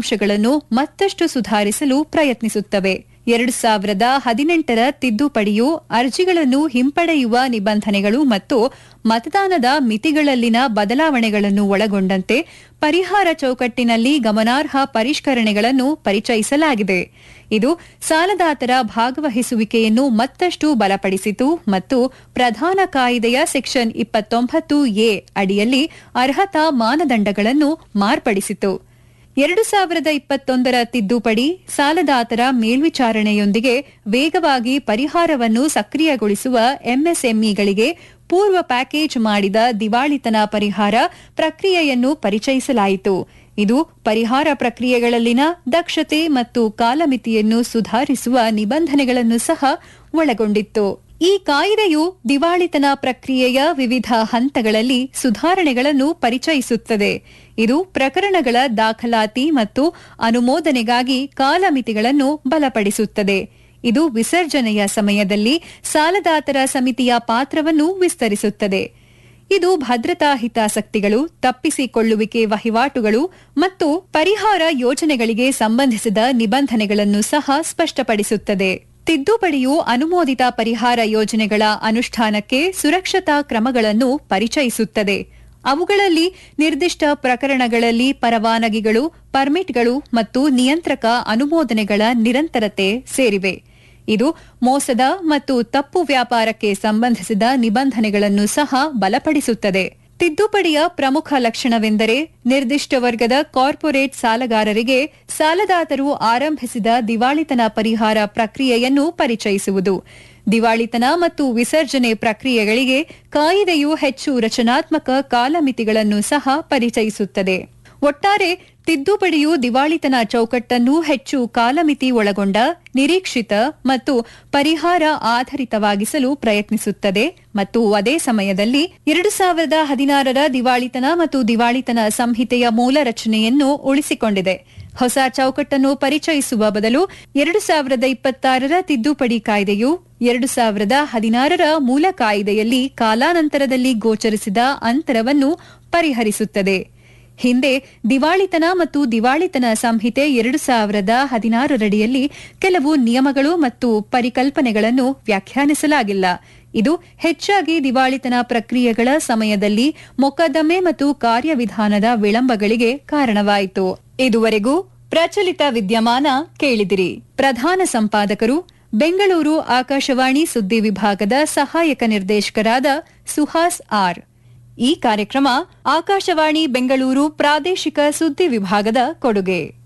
ಅಂಶಗಳನ್ನು ಮತ್ತಷ್ಟು ಸುಧಾರಿಸಲು ಪ್ರಯತ್ನಿಸುತ್ತವೆ ಎರಡು ಸಾವಿರದ ಹದಿನೆಂಟರ ತಿದ್ದುಪಡಿಯು ಅರ್ಜಿಗಳನ್ನು ಹಿಂಪಡೆಯುವ ನಿಬಂಧನೆಗಳು ಮತ್ತು ಮತದಾನದ ಮಿತಿಗಳಲ್ಲಿನ ಬದಲಾವಣೆಗಳನ್ನು ಒಳಗೊಂಡಂತೆ ಪರಿಹಾರ ಚೌಕಟ್ಟಿನಲ್ಲಿ ಗಮನಾರ್ಹ ಪರಿಷ್ಕರಣೆಗಳನ್ನು ಪರಿಚಯಿಸಲಾಗಿದೆ ಇದು ಸಾಲದಾತರ ಭಾಗವಹಿಸುವಿಕೆಯನ್ನು ಮತ್ತಷ್ಟು ಬಲಪಡಿಸಿತು ಮತ್ತು ಪ್ರಧಾನ ಕಾಯ್ದೆಯ ಸೆಕ್ಷನ್ ಇಪ್ಪತ್ತೊಂಬತ್ತು ಎ ಅಡಿಯಲ್ಲಿ ಅರ್ಹತಾ ಮಾನದಂಡಗಳನ್ನು ಮಾರ್ಪಡಿಸಿತು ಎರಡು ಸಾವಿರದ ಇಪ್ಪತ್ತೊಂದರ ತಿದ್ದುಪಡಿ ಸಾಲದಾತರ ಮೇಲ್ವಿಚಾರಣೆಯೊಂದಿಗೆ ವೇಗವಾಗಿ ಪರಿಹಾರವನ್ನು ಸಕ್ರಿಯಗೊಳಿಸುವ ಎಂಎಸ್ಎಂಇಗಳಿಗೆ ಪೂರ್ವ ಪ್ಯಾಕೇಜ್ ಮಾಡಿದ ದಿವಾಳಿತನ ಪರಿಹಾರ ಪ್ರಕ್ರಿಯೆಯನ್ನು ಪರಿಚಯಿಸಲಾಯಿತು ಇದು ಪರಿಹಾರ ಪ್ರಕ್ರಿಯೆಗಳಲ್ಲಿನ ದಕ್ಷತೆ ಮತ್ತು ಕಾಲಮಿತಿಯನ್ನು ಸುಧಾರಿಸುವ ನಿಬಂಧನೆಗಳನ್ನು ಸಹ ಒಳಗೊಂಡಿತ್ತು ಈ ಕಾಯ್ದೆಯು ದಿವಾಳಿತನ ಪ್ರಕ್ರಿಯೆಯ ವಿವಿಧ ಹಂತಗಳಲ್ಲಿ ಸುಧಾರಣೆಗಳನ್ನು ಪರಿಚಯಿಸುತ್ತದೆ ಇದು ಪ್ರಕರಣಗಳ ದಾಖಲಾತಿ ಮತ್ತು ಅನುಮೋದನೆಗಾಗಿ ಕಾಲಮಿತಿಗಳನ್ನು ಬಲಪಡಿಸುತ್ತದೆ ಇದು ವಿಸರ್ಜನೆಯ ಸಮಯದಲ್ಲಿ ಸಾಲದಾತರ ಸಮಿತಿಯ ಪಾತ್ರವನ್ನು ವಿಸ್ತರಿಸುತ್ತದೆ ಇದು ಭದ್ರತಾ ಹಿತಾಸಕ್ತಿಗಳು ತಪ್ಪಿಸಿಕೊಳ್ಳುವಿಕೆ ವಹಿವಾಟುಗಳು ಮತ್ತು ಪರಿಹಾರ ಯೋಜನೆಗಳಿಗೆ ಸಂಬಂಧಿಸಿದ ನಿಬಂಧನೆಗಳನ್ನು ಸಹ ಸ್ಪಷ್ಟಪಡಿಸುತ್ತದೆ ತಿದ್ದುಪಡಿಯು ಅನುಮೋದಿತ ಪರಿಹಾರ ಯೋಜನೆಗಳ ಅನುಷ್ಠಾನಕ್ಕೆ ಸುರಕ್ಷತಾ ಕ್ರಮಗಳನ್ನು ಪರಿಚಯಿಸುತ್ತದೆ ಅವುಗಳಲ್ಲಿ ನಿರ್ದಿಷ್ಟ ಪ್ರಕರಣಗಳಲ್ಲಿ ಪರವಾನಗಿಗಳು ಪರ್ಮಿಟ್ಗಳು ಮತ್ತು ನಿಯಂತ್ರಕ ಅನುಮೋದನೆಗಳ ನಿರಂತರತೆ ಸೇರಿವೆ ಇದು ಮೋಸದ ಮತ್ತು ತಪ್ಪು ವ್ಯಾಪಾರಕ್ಕೆ ಸಂಬಂಧಿಸಿದ ನಿಬಂಧನೆಗಳನ್ನು ಸಹ ಬಲಪಡಿಸುತ್ತದೆ ತಿದ್ದುಪಡಿಯ ಪ್ರಮುಖ ಲಕ್ಷಣವೆಂದರೆ ನಿರ್ದಿಷ್ಟ ವರ್ಗದ ಕಾರ್ಪೊರೇಟ್ ಸಾಲಗಾರರಿಗೆ ಸಾಲದಾತರು ಆರಂಭಿಸಿದ ದಿವಾಳಿತನ ಪರಿಹಾರ ಪ್ರಕ್ರಿಯೆಯನ್ನು ಪರಿಚಯಿಸುವುದು ದಿವಾಳಿತನ ಮತ್ತು ವಿಸರ್ಜನೆ ಪ್ರಕ್ರಿಯೆಗಳಿಗೆ ಕಾಯಿದೆಯು ಹೆಚ್ಚು ರಚನಾತ್ಮಕ ಕಾಲಮಿತಿಗಳನ್ನು ಸಹ ಪರಿಚಯಿಸುತ್ತದೆ ಒಟ್ಟಾರೆ ತಿದ್ದುಪಡಿಯು ದಿವಾಳಿತನ ಚೌಕಟ್ಟನ್ನು ಹೆಚ್ಚು ಕಾಲಮಿತಿ ಒಳಗೊಂಡ ನಿರೀಕ್ಷಿತ ಮತ್ತು ಪರಿಹಾರ ಆಧರಿತವಾಗಿಸಲು ಪ್ರಯತ್ನಿಸುತ್ತದೆ ಮತ್ತು ಅದೇ ಸಮಯದಲ್ಲಿ ಎರಡು ಸಾವಿರದ ಹದಿನಾರರ ದಿವಾಳಿತನ ಮತ್ತು ದಿವಾಳಿತನ ಸಂಹಿತೆಯ ಮೂಲ ರಚನೆಯನ್ನು ಉಳಿಸಿಕೊಂಡಿದೆ ಹೊಸ ಚೌಕಟ್ಟನ್ನು ಪರಿಚಯಿಸುವ ಬದಲು ಎರಡು ಸಾವಿರದ ಇಪ್ಪತ್ತಾರರ ತಿದ್ದುಪಡಿ ಕಾಯ್ದೆಯು ಎರಡು ಸಾವಿರದ ಹದಿನಾರರ ಮೂಲ ಕಾಯ್ದೆಯಲ್ಲಿ ಕಾಲಾನಂತರದಲ್ಲಿ ಗೋಚರಿಸಿದ ಅಂತರವನ್ನು ಪರಿಹರಿಸುತ್ತದೆ ಹಿಂದೆ ದಿವಾಳಿತನ ಮತ್ತು ದಿವಾಳಿತನ ಸಂಹಿತೆ ಎರಡು ಸಾವಿರದ ಹದಿನಾರರಡಿಯಲ್ಲಿ ಕೆಲವು ನಿಯಮಗಳು ಮತ್ತು ಪರಿಕಲ್ಪನೆಗಳನ್ನು ವ್ಯಾಖ್ಯಾನಿಸಲಾಗಿಲ್ಲ ಇದು ಹೆಚ್ಚಾಗಿ ದಿವಾಳಿತನ ಪ್ರಕ್ರಿಯೆಗಳ ಸಮಯದಲ್ಲಿ ಮೊಕದ್ದಮೆ ಮತ್ತು ಕಾರ್ಯವಿಧಾನದ ವಿಳಂಬಗಳಿಗೆ ಕಾರಣವಾಯಿತು ಇದುವರೆಗೂ ಪ್ರಚಲಿತ ವಿದ್ಯಮಾನ ಕೇಳಿದಿರಿ ಪ್ರಧಾನ ಸಂಪಾದಕರು ಬೆಂಗಳೂರು ಆಕಾಶವಾಣಿ ಸುದ್ದಿ ವಿಭಾಗದ ಸಹಾಯಕ ನಿರ್ದೇಶಕರಾದ ಸುಹಾಸ್ ಆರ್ ಈ ಕಾರ್ಯಕ್ರಮ ಆಕಾಶವಾಣಿ ಬೆಂಗಳೂರು ಪ್ರಾದೇಶಿಕ ಸುದ್ದಿ ವಿಭಾಗದ ಕೊಡುಗೆ